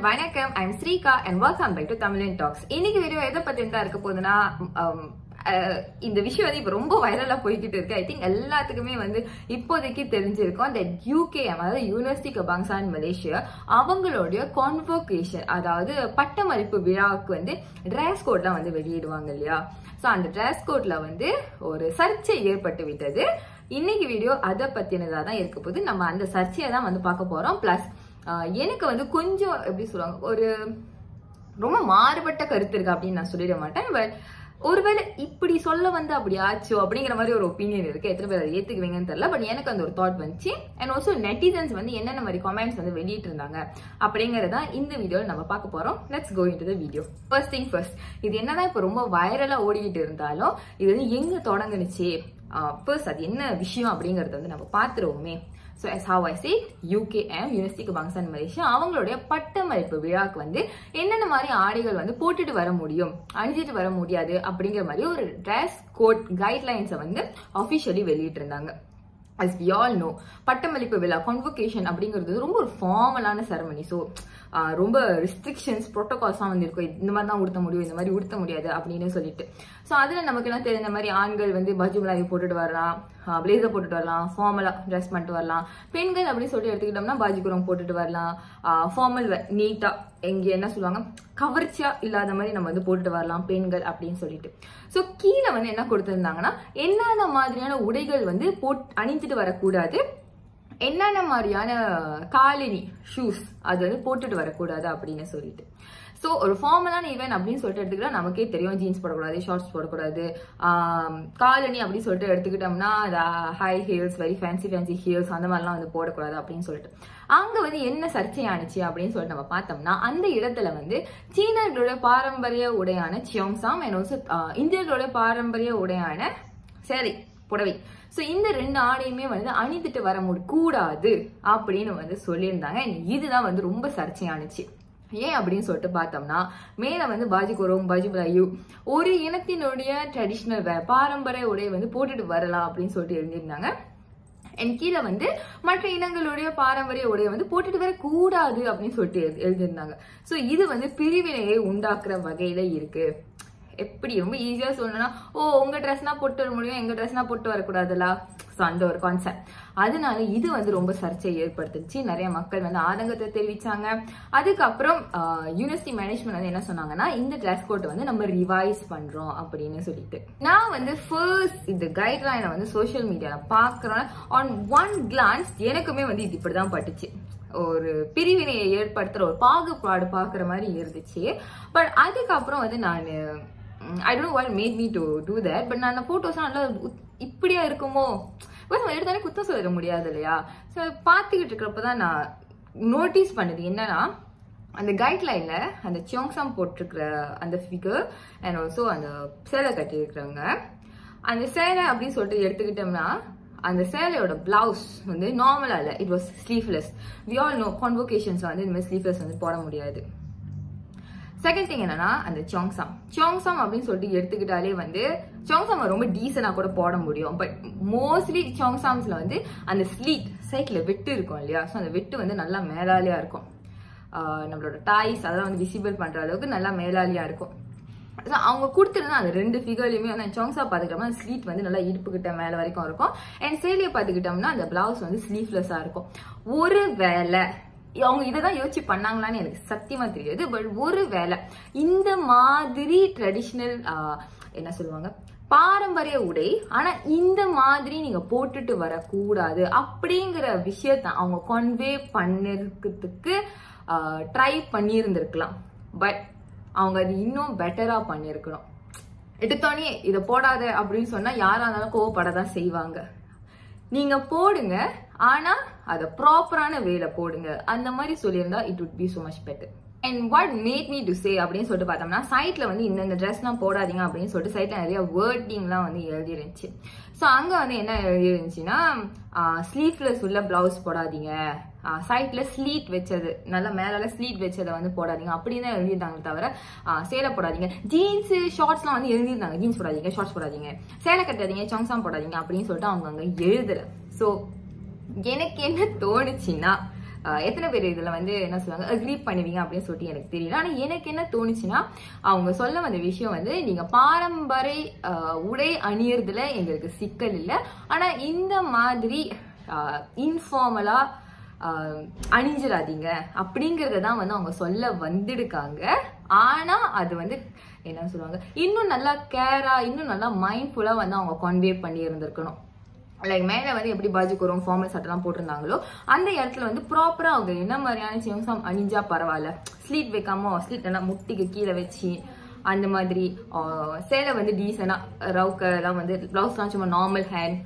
வணக்கம் I'm Srika and welcome back to Tamilan talks இன்னைக்கு video எதை பத்தி தான் இருக்க போகுதுன்னா um, அஹ், இந்த விஷயம் வந்து இப்ப ரொம்ப வைரலா போய்கிட்டு இருக்கு ஐ திங்க் எல்லாத்துக்குமே வந்து இப்போதைக்கு தெரிஞ்சிருக்கும் அந்த யூகேஎம் அதாவது யூனிவர்சிட்டி கபாங்சான் மலேசியா அவங்களுடைய கான்வோகேஷன் அதாவது பட்டமளிப்பு விழாவுக்கு வந்து டிரெஸ் கோட்லாம் வந்து வெளியிடுவாங்க இல்லையா ஸோ அந்த டிரெஸ் கோட்ல வந்து ஒரு சர்ச்சை ஏற்பட்டு விட்டது இன்னைக்கு வீடியோ அதை பத்தினதா தான் இருக்க போகுது நம்ம அந்த சர்ச்சையை தான் வந்து பார்க்க போறோம் பிளஸ் எனக்கு வந்து கொஞ்சம் எப்படி சொல்லுவாங்க ஒரு ரொம்ப மாறுபட்ட கருத்து இருக்கு அப்படின்னு நான் சொல்லிட மாட்டேன் பட் ஒருவேளை இப்படி சொல்ல வந்து அப்படி ஆச்சோ அப்படிங்கிற மாதிரி ஒரு ஒப்பீனியன் இருக்கு எத்தனை பேர் அதை ஏத்துக்குவீங்கன்னு தெரியல பட் எனக்கு அந்த ஒரு தாட் வந்துச்சு அண்ட் ஆல்சோ நெட்டிசன்ஸ் வந்து என்னென்ன மாதிரி கமெண்ட்ஸ் வந்து வெளியிட்டு இருந்தாங்க அப்படிங்கறத இந்த வீடியோவில் நம்ம பார்க்க போறோம் let's go into the video first thing first இது என்னதான் இப்போ ரொம்ப வைரலா ஓடிக்கிட்டு இருந்தாலும் இது வந்து எங்க தொடங்குனுச்சு ஃபர்ஸ்ட் அது என்ன விஷயம் அப்படிங்கறத வந்து நம்ம பார்த்துருவோமே so yes how I see UKM university பங்சான் மலேசியா அவங்களுடைய பட்டமளிப்பு விழாக்கு வந்து என்னென்ன மாதிரி ஆடைகள் வந்து போட்டுட்டு வர முடியும் அணிஞ்சிட்டு வர முடியாது அப்படிங்கிற மாதிரி ஒரு ட்ரெஸ் கோட் கைட்லைன்ஸை வந்து அஃபிஷியலி வெளியிட்டிருந்தாங்க அஸ் வி ஆல் நோ பட்டமளிப்பு விழா கான்வொகேஷன் அப்படிங்கிறது ரொம்ப ஒரு ஃபார்மலான செரமனி ஸோ ரொம்ப ரெஸ்ட்ரிக்ஷன்ஸ் ப்ரோட்டோகால்ஸ்லாம் வந்து இருக்கும் இந்த மாதிரி தான் உடுத்த முடியும் இந்த மாதிரி உடுத்த முடியாது அப்படின்னு சொல்லிட்டு ஸோ அதில் நமக்கு எல்லாம் தெரிஞ்ச மாதிரி ஆண்கள் வந்து பஜ்ஜு மிளாய் போட்டுட்டு வரலாம் பிளேசர் போட்டுட்டு வரலாம் ஃபார்மலாக ட்ரெஸ் பண்ணிட்டு வரலாம் பெண்கள் அப்படின்னு சொல்லிட்டு எடுத்துக்கிட்டோம்னா பாஜி குரம் போட்டுட்டு வரலாம் ஃபார்மல் நீட்டாக எங்க என்ன சொல்லுவாங்க கவர்ச்சியா இல்லாத மாதிரி நம்ம வந்து போட்டுட்டு வரலாம் பெண்கள் அப்படின்னு சொல்லிட்டு ஸோ கீழே வந்து என்ன கொடுத்துருந்தாங்கன்னா என்னென்ன மாதிரியான உடைகள் வந்து போட் அணிஞ்சிட்டு வரக்கூடாது என்னென்ன மாதிரியான காலனி ஷூஸ் அது வந்து போட்டுட்டு வரக்கூடாது அப்படின்னு சொல்லிட்டு ஸோ ஒரு ஃபார்மலான ஈவெண்ட் அப்படின்னு சொல்லிட்டு எடுத்துக்கிட்டா நமக்கே தெரியும் ஜீன்ஸ் போடக்கூடாது ஷார்ட்ஸ் போடக்கூடாது காலனி அப்படின்னு சொல்லிட்டு எடுத்துக்கிட்டோம்னா high heels very fancy fancy heels அந்த மாதிரிலாம் வந்து போடக்கூடாது அப்படின்னு சொல்லிட்டு அங்க வந்து என்ன சர்ச்சையானுச்சு அப்படின்னு சொல்லிட்டு நம்ம பார்த்தோம்னா அந்த இடத்துல வந்து சீனர்களோட பாரம்பரிய உடையான சியோங்சாம் அண்ட் ஆல்சோ இந்தியர்களோட பாரம்பரிய உடையான சரி புடவை ஸோ இந்த ரெண்டு ஆடையுமே வந்து அணிந்துட்டு வர முடி கூடாது அப்படின்னு வந்து சொல்லியிருந்தாங்க இதுதான் வந்து ரொம்ப சர்ச்சையானுச்சு ஏன் அப்படின்னு சொல்லிட்டு பார்த்தோம்னா மேல வந்து பாஜி குரோம் பாஜி பலாயு ஒரு இனத்தினுடைய ட்ரெடிஷ்னல் வேர் பாரம்பரிய உடையை வந்து போட்டுட்டு வரலாம் அப்படின்னு சொல்லிட்டு எழுதியிருந்தாங்க என் கீழே வந்து மற்ற இனங்களுடைய பாரம்பரிய உடையை வந்து போட்டுட்டு வர கூடாது அப்படின்னு சொல்லிட்டு எழுதி- எழுதியிருந்தாங்க ஸோ இது வந்து பிரிவினையை உண்டாக்குற வகையில இருக்கு எப்படி ரொம்ப ஈஸியா சொல்லணும்னா ஓ உங்க ட்ரெஸ்னா போட்டு வர முடியும் எங்க ட்ரெஸ்னா போட்டு வரக்கூடாதுல ஸோ அந்த ஒரு கான்செப்ட் அதனால இது வந்து ரொம்ப சர்ச்சையை ஏற்படுத்துச்சு நிறைய மக்கள் வந்து ஆதங்கத்தை தெரிவிச்சாங்க அதுக்கப்புறம் யூனிவர்சிட்டி மேனேஜ்மெண்ட் வந்து என்ன சொன்னாங்கன்னா இந்த ட்ரெஸ் கோட்டை வந்து நம்ம ரிவைஸ் பண்றோம் அப்படின்னு சொல்லிட்டு நான் வந்து ஃபர்ஸ்ட் இந்த கைட்லைனை வந்து சோஷியல் மீடியால பாக்குறேன் ஆன் ஒன் கிளான்ஸ் எனக்குமே வந்து இது இப்படிதான் பட்டுச்சு ஒரு பிரிவினையை ஏற்படுத்துற ஒரு பாகுபாடு பாக்குற மாதிரி இருந்துச்சு பட் அதுக்கப்புறம் வந்து நான் I don't what made me to do that but நான் அந்த ஃபோட்டோஸ்லாம் நல்லா உத்- இப்படியா இருக்குமோ பிகாஸ் நம்ம எடுத்தாலே குத்தம் சொல்லிட முடியாது இல்லையா ஸோ பார்த்துக்கிட்டு இருக்கிறப்ப தான் நான் நோட்டீஸ் பண்ணது என்னன்னா அந்த கைட்லைன்ல அந்த சியோங்சாம் போட்டிருக்கிற அந்த ஃபிகர் அண்ட் ஆல்சோ அந்த சேலை கட்டியிருக்கிறவங்க அந்த சேலை அப்படின்னு சொல்லிட்டு எடுத்துக்கிட்டோம்னா அந்த சேலையோட பிளவுஸ் வந்து நார்மலா இல்ல it was sleeveless we all know convocations வந்து இந்த மாதிரி ஸ்லீவ்லெஸ் வந்து போட முடியாது செகண்ட் திங் என்னன்னா அந்த சோங்சாம் சோங்சாம் அப்படின்னு சொல்லிட்டு எடுத்துக்கிட்டாலே வந்து சோங்சாம் ரொம்ப டீசனா கூட போட முடியும் பட் மோஸ்ட்லி சோங்சாம்ஸ்ல வந்து அந்த ஸ்லீட் சைட்ல வெட்டு இருக்கும் இல்லையா ஸோ அந்த வெட்டு வந்து நல்லா மேலாலியா இருக்கும் ஆஹ் நம்மளோட டாய்ஸ் அதெல்லாம் வந்து விசிபிள் பண்ற அளவுக்கு நல்லா மேலாலியா இருக்கும் So, அவங்க கொடுத்துருந்தா அந்த ரெண்டு ஃபிகர்லையுமே வந்து சோங்ஸா பார்த்துக்கிட்டோம்னா அந்த ஸ்லீட் வந்து நல்லா இடுப்பு கிட்ட மேல வரைக்கும் இருக்கும் அண்ட் சேலியை பார்த்துக்கிட்டோம்னா அந்த பிளவுஸ் வந்து ஸ்லீவ்லெஸ்ஸா இருக்கும் ஒரு வேலை அவங்க இதை தான் யோசிச்சு பண்ணாங்களான்னு எனக்கு சத்தியமா தெரியாது பட் ஒரு வேலை இந்த மாதிரி ட்ரெடிஷ்னல் என்ன சொல்லுவாங்க பாரம்பரிய உடை ஆனா இந்த மாதிரி நீங்க போட்டுட்டு வரக்கூடாது அப்படிங்கிற விஷயத்த அவங்க கன்வே பண்ணிருக்கிறதுக்கு ட்ரை பண்ணியிருந்திருக்கலாம் பட் அவங்க அது இன்னும் பெட்டரா பண்ணியிருக்கணும் எடுத்தோடனே இதை போடாத அப்படின்னு சொன்னா யாரா இருந்தாலும் கோவப்பட தான் செய்வாங்க நீங்க போடுங்க ஆனா அதை ப்ராப்பரான வேல போடுங்க அந்த மாதிரி சொல்லியிருந்தா it would be so much better and what made me to say அப்படின்னு சொல்லிட்டு பார்த்தோம்னா சைட்ல வந்து இந்த ட்ரெஸ்லாம் போடாதீங்க அப்படின்னு சொல்லிட்டு சைட்ல நிறைய வேர்டிங்லாம் வந்து எழுதி இருந்துச்சு ஸோ அங்க வந்து என்ன எழுதி இருந்துச்சுன்னா ஸ்லீவ்லெஸ் உள்ள பிளவுஸ் போடாதீங்க சைட்ல ஸ்லீட் வச்சது நல்லா மேலால ஸ்லீட் வச்சதை வந்து போடாதீங்க அப்படின்னு தான் எழுதியிருந்தாங்க தவிர ஆஹ் சேலை போடாதீங்க ஜீன்ஸ் ஷார்ட்ஸ்லாம் வந்து எழுதியிருந்தாங்க ஜீன்ஸ் போடாதீங்க ஷார்ட்ஸ் போடாதீங்க சேலை கட்டாதீங்க சொங்சாம் போடாதீங்க அப்படின்னு சொல்லிட்டு அவங்க அங்க எழுதல ஸோ எனக்கு என்ன தோணுச்சுன்னா அஹ், எத்தனை பேர் இதுல வந்து என்ன சொல்லுவாங்க அக்ரி பண்ணுவீங்க அப்படின்னு சொல்லிட்டு எனக்கு தெரியல ஆனா எனக்கு என்ன தோணுச்சுன்னா அவங்க சொல்ல வந்த விஷயம் வந்து நீங்க பாரம்பரிய அஹ், உடை அணியறதுல எங்களுக்கு சிக்கல் இல்லை ஆனா இந்த மாதிரி இன்ஃபார்மலா அணிஞ்சிடாதீங்க அப்படிங்கறத தான் வந்து அவங்க சொல்ல வந்திருக்காங்க ஆனா அது வந்து என்ன சொல்லுவாங்க இன்னும் நல்லா கேரா இன்னும் நல்லா மைண்ட்ஃபுல்லா வந்து அவங்க கான்வே பண்ணி இருந்திருக்கணும் லைக் மேலே வந்து எப்படி பாஜிக்குறோம் ஃபார்மல் சட்டெல்லாம் போட்டிருந்தாங்களோ அந்த இடத்துல வந்து ப்ராப்பரா அவங்க என்ன மாதிரியான சிவசம் அணிஞ்சா பரவாயில்ல ஸ்லீட் வைக்காம ஸ்லீட் எல்லாம் முட்டிக்கு கீழே வச்சு அந்த மாதிரி ஆஹ், சேலை வந்து டீசனா ரவுக்க எல்லாம் வந்து பிளவுஸ்லாம் சும்மா நார்மல் ஹேண்ட்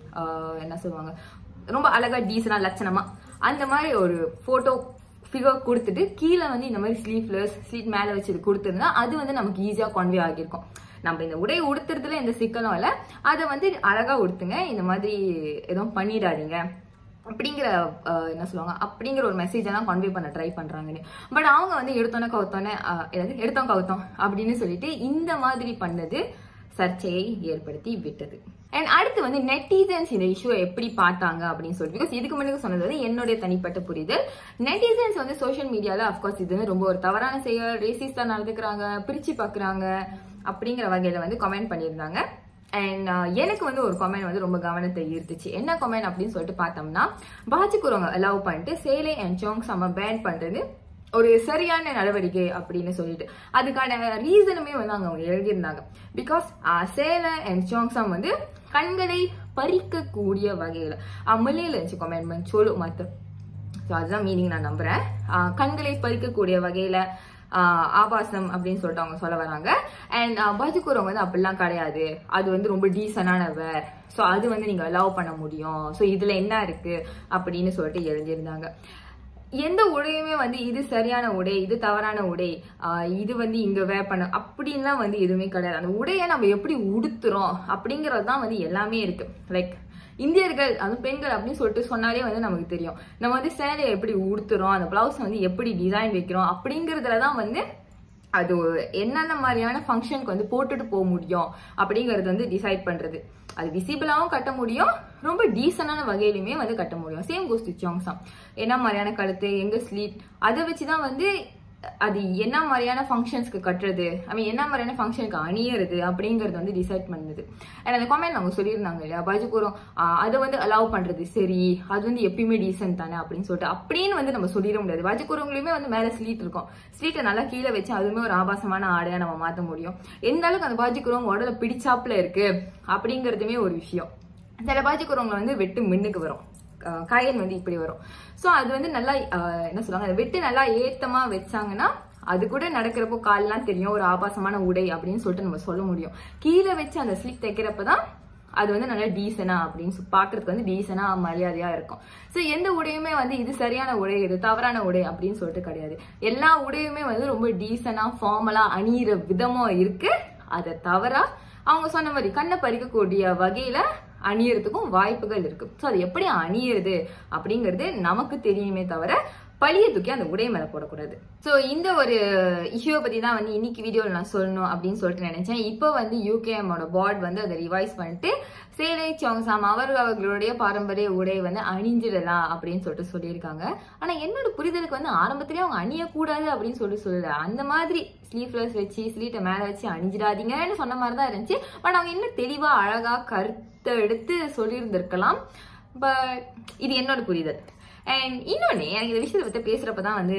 என்ன சொல்லுவாங்க ரொம்ப அழகா டீசனா லட்சணமா அந்த மாதிரி ஒரு போட்டோ ஃபிகர் கொடுத்துட்டு கீழே வந்து இந்த மாதிரி ஸ்லீவ்லெஸ் ஸ்லீட் மேலே வச்சு கொடுத்துருந்தா அது வந்து நமக்கு ஈஸியாக கான்வே ஆகியிருக்கும் நம்ம இந்த உடை உடுத்துறதுல எந்த சிக்கலும் இல்லை அதை வந்து அழகா உடுத்துங்க இந்த மாதிரி எதுவும் பண்ணிடாதீங்க அப்படிங்கிற அஹ், என்ன சொல்லுவாங்க அப்படிங்கிற ஒரு மெசேஜ் எல்லாம் கான்வே பண்ண ட்ரை பண்றாங்கன்னு பட் அவங்க வந்து எடுத்தோன்னே கவுத்தோன்னே அஹ், என்னது எடுத்தோம் கவுத்தோம் அப்படின்னு சொல்லிட்டு இந்த மாதிரி பண்ணது சர்ச்சையை ஏற்படுத்தி விட்டது அண்ட் அடுத்து வந்து நெட்டிசன்ஸ் இந்த இஷ்யூ எப்படி பார்த்தாங்க அப்படின்னு சொல்லிட்டு பிகாஸ் இதுக்கு முன்னாடி சொன்னது வந்து என்னுடைய தனிப்பட்ட புரிதல் நெட்டிசன்ஸ் வந்து சோஷியல் மீடியால அஃப்கோர்ஸ் இது வந்து ரொம்ப ஒரு தவறான செயல் ரேசிஸ்டா நடந்துக்கிறாங்க பிரிச்சு பாக்குறாங்க அப்படிங்கிற வகையில வந்து கமெண்ட் பண்ணியிருந்தாங்க அண்ட் எனக்கு வந்து ஒரு கமெண்ட் வந்து ரொம்ப கவனத்தை ஈர்த்துச்சு என்ன கமெண்ட் அப்படின்னு சொல்லிட்டு பார்த்தோம்னா பாஜிக்குறவங்க அலோவ் பண்ணிட்டு சேலை அண்ட் சோங் சம்ம பேன் பண்றது ஒரு சரியான நடவடிக்கை அப்படின்னு சொல்லிட்டு அதுக்கான ரீசனுமே வந்து அங்க அவங்க எழுதியிருந்தாங்க பிகாஸ் சேலை அண்ட் சோங்ஸாம் வந்து கண்களை பறிக்கக்கூடிய வகையில மலையில இருந்துச்சு கமெண்ட் சொல்லு மத்த ஸோ அதுதான் மீனிங் நான் நம்புறேன் ஆஹ் கண்களை பறிக்கக்கூடிய வகையில ஆஹ் ஆபாசம் அப்படின்னு சொல்லிட்டு அவங்க சொல்ல வராங்க அண்ட் பஜுக்குறவங்க வந்து அப்படிலாம் கிடையாது அது வந்து ரொம்ப டீசனான வேர் ஸோ அது வந்து நீங்க அலோவ் பண்ண முடியும் ஸோ இதுல என்ன இருக்கு அப்படின்னு சொல்லிட்டு எழுதியிருந்தாங்க எந்த உடையுமே வந்து இது சரியான உடை இது தவறான உடை ஆஹ் இது வந்து இங்க வேர் பண்ண அப்படின்லாம் வந்து எதுவுமே கிடையாது அந்த உடையை நம்ம எப்படி உடுத்துறோம் அப்படிங்கறது தான் வந்து எல்லாமே இருக்கு லைக் இந்தியர்கள் அதுவும் பெண்கள் அப்படின்னு சொல்லிட்டு சொன்னாலே வந்து நமக்கு தெரியும் நம்ம வந்து சேலையை எப்படி உடுத்துறோம் அந்த பிளவுஸ் வந்து எப்படி டிசைன் வைக்கிறோம் அப்படிங்கறதுல தான் வந்து அது என்னென்ன மாதிரியான ஃபங்க்ஷனுக்கு வந்து போட்டுட்டு போக முடியும் அப்படிங்கறது வந்து டிசைட் பண்றது அது விசிபிளாவும் கட்ட முடியும் ரொம்ப டீசனான வகையிலுமே வந்து கட்ட முடியும் சேம் கோஸ் சாங்ஸாம் என்ன மாதிரியான கழுத்து எங்க ஸ்லீட் அதை வச்சுதான் வந்து அது என்ன மாதிரியான ஃபங்க்ஷன்ஸ்க்கு கட்டுறது ஐ மீன் என்ன மாதிரியான ஃபங்க்ஷனுக்கு அணியறது அப்படிங்கறது வந்து டிசைட் பண்ணுது அண்ட் அந்த காமெண்ட் அவங்க சொல்லியிருந்தாங்க இல்லையா பஜுக்குறம் அதை வந்து அலோவ் பண்றது சரி அது வந்து எப்பயுமே டீசென்ட் தானே அப்படின்னு சொல்லிட்டு அப்படின்னு வந்து நம்ம சொல்லிட முடியாது பஜுக்குறவங்களுமே வந்து மேல ஸ்லீட் இருக்கும் ஸ்லீட்டை நல்லா கீழே வச்சு அதுவுமே ஒரு ஆபாசமான ஆடையா நம்ம மாத்த முடியும் எந்த அளவுக்கு அந்த பாஜிக்குறவங்க உடல பிடிச்சாப்புல இருக்கு அப்படிங்கறதுமே ஒரு விஷயம் சில பாஜிக்குறவங்களை வந்து வெட்டு மின்னுக்கு வரும் அஹ் காயின் வந்து இப்படி வரும் ஸோ அது வந்து நல்லா அஹ் என்ன சொல்லுவாங்க அதை வெட்டு நல்லா ஏத்தமா வச்சாங்கன்னா அது கூட நடக்கிறப்போ கால்லாம் தெரியும் ஒரு ஆபாசமான உடை அப்படின்னு சொல்லிட்டு நம்ம சொல்ல முடியும் கீழே வச்சு அந்த ஸ்லிக் தைக்கிறப்பதான் அது வந்து நல்லா டீசனா அப்படின்னு சொல்லி பாக்குறதுக்கு வந்து டீசனா மரியாதையா இருக்கும் ஸோ எந்த உடையுமே வந்து இது சரியான உடை இது தவறான உடை அப்படின்னு சொல்லிட்டு கிடையாது எல்லா உடையுமே வந்து ரொம்ப டீசனா ஃபார்மலா அணியிற விதமும் இருக்கு அதை தவறா அவங்க சொன்ன மாதிரி கண்ணை பறிக்கக்கூடிய வகையில அணியறதுக்கும் வாய்ப்புகள் இருக்கு ஸோ அது எப்படி அணியறது அப்படிங்கிறது நமக்கு தெரியுமே தவிர பழிய தூக்கி அந்த உடை மேல போடக்கூடாது ஸோ இந்த ஒரு இஷ்யூவை பத்தி தான் வந்து இன்னைக்கு வீடியோவில் நான் சொல்லணும் அப்படின்னு சொல்லிட்டு நினைச்சேன் இப்போ வந்து யூகேஎம்மோட போர்ட் வந்து அதை ரிவைஸ் பண்ணிட்டு சேலை சௌங்சாம் அவர் அவர்களுடைய பாரம்பரிய உடை வந்து அணிஞ்சிடலாம் அப்படின்னு சொல்லிட்டு சொல்லியிருக்காங்க ஆனா என்னோட புரிதலுக்கு வந்து ஆரம்பத்திலேயே அவங்க அணியக்கூடாது அப்படின்னு சொல்லிட்டு சொல்லல அந்த மாதிரி ஸ்லீவ்லெஸ் வச்சு ஸ்லீட்டை மேல வச்சு அணிஞ்சிடாதீங்கன்னு சொன்ன மாதிரி தான் இருந்துச்சு பட் அவங்க இன்னும் தெளிவா அழகா கருத்தை எடுத்து சொல்லியிருந்திருக்கலாம் பட் இது என்னோட புரிதல் அண்ட் இன்னொன்று எனக்கு இந்த விஷயத்தை பற்றி பேசுகிறப்ப தான் வந்து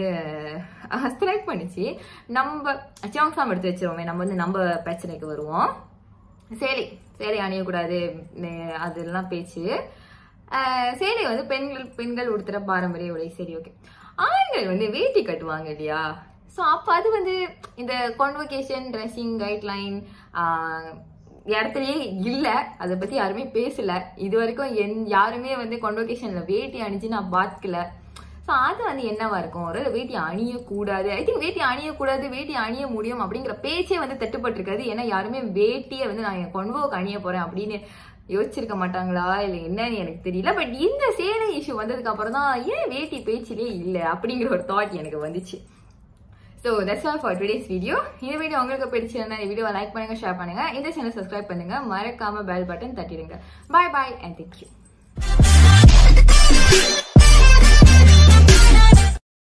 ஸ்ட்ரைக் பண்ணிச்சு நம்ம சாங்ஸாம் எடுத்து வச்சிருவோமே நம்ம வந்து நம்ம பிரச்சனைக்கு வருவோம் சேலை சேலை அணியக்கூடாது நே- அதெல்லாம் பேச்சு அஹ் சேலை வந்து பெண்கள் பெண்கள் உடுத்துற பாரம்பரிய உடை சரி ஓகே ஆண்கள் வந்து வேட்டி கட்டுவாங்க இல்லையா ஸோ அப்போ அது வந்து இந்த கான்வொகேஷன் ட்ரெஸ்ஸிங் கைட்லைன் இடத்துலயே இல்ல அதை பத்தி யாருமே பேசல இது வரைக்கும் என் யாருமே வந்து கான்வொகேஷன்ல வேட்டி அணிஞ்சு நான் பார்க்கல ஸோ அது வந்து என்னவா இருக்கும் ஒரு வேட்டி அணியக்கூடாது ஐ திங்க் வேட்டி அணியக்கூடாது வேட்டி அணிய முடியும் அப்படிங்கிற பேச்சே வந்து தட்டுப்பட்டிருக்காது ஏன்னா யாருமே வேட்டியை வந்து நான் என் கொன்வோக்கு அணிய போறேன் அப்படின்னு யோசிச்சிருக்க மாட்டாங்களா இல்லை என்னன்னு எனக்கு தெரியல பட் இந்த சேலை இஷ்யூ வந்ததுக்கு அப்புறம் தான் ஏன் வேட்டி பேச்சிலே இல்லை அப்படிங்கிற ஒரு தாட் எனக்கு வந்துச்சு so that's all for today's video இந்த வீடியோ உங்களுக்கு பிடிச்சிருந்தா இந்த வீடியோவை லைக் பண்ணுங்க ஷேர் பண்ணுங்க இந்த சேனல் சப்ஸ்கிரைப் பண்ணுங்க மறக்காம பெல் பட்டன் தட்டிடுங்க பாய் பாய் அண்ட் தேங்க்யூ